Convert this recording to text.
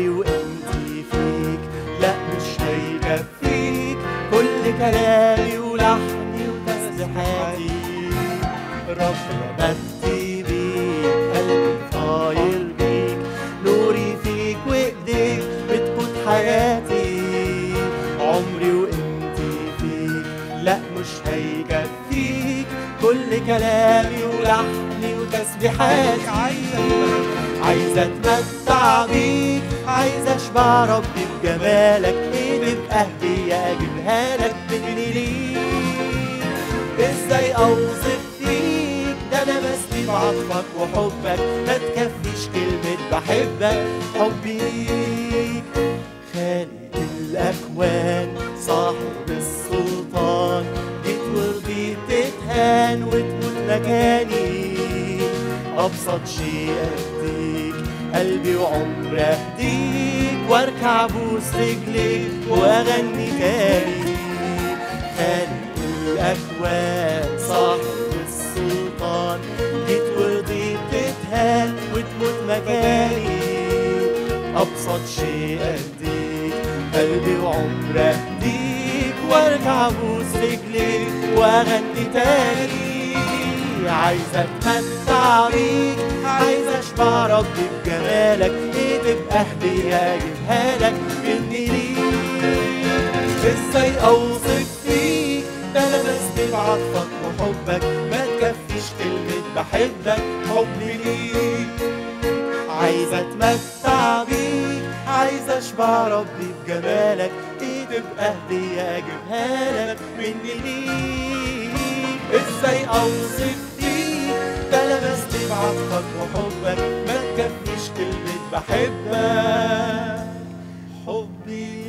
عمري وقيمتي فيك لا مش هيكفيك كل كلامي ولحني وتسبيحاتي رب يا بختي بيك قلبي طاير بيك نوري فيك وايديك بتقود حياتي عمري وقيمتي فيك لا مش هيكفيك كل كلامي ولحني وتسبيحاتي عايز اتمتع بيك عايز اشبع ربي بجمالك ايه تبقى هدية اجيبها لك مني ليك ازاي اوصف فيك ده انا بسلي بعطفك وحبك ما تكفيش كلمة بحبك حبي ليك خالق الاكوان صاحب السلطان جيت ورضيت تتهان وتموت مكاني ابسط شيء اديك قلبي وعمري اهديك واركع بوس رجليك واغني تاني خالق الاكوان صاحب السلطان جيت ورضيت تتهان وتموت مكاني ابسط شيء اديك قلبي وعمري اهديك وارجع ابوس رجليك واغني تاني عايز اتمتع بيك عايز اشبع ربي بجمالك ايه تبقى هدية اجيبها لك مني ليك ازاي اوصف فيك ده انا بس بعطفك وحبك ما تكفيش كلمة بحبك حبي ليك عايز اتمتع بيك عايز اشبع ربي بجمالك ايه تبقى هدية اجيبها لك مني ليك ازاي اوصف فيك ده لمست بعطفك وحبك ما تكفيش كلمة بحبك حبي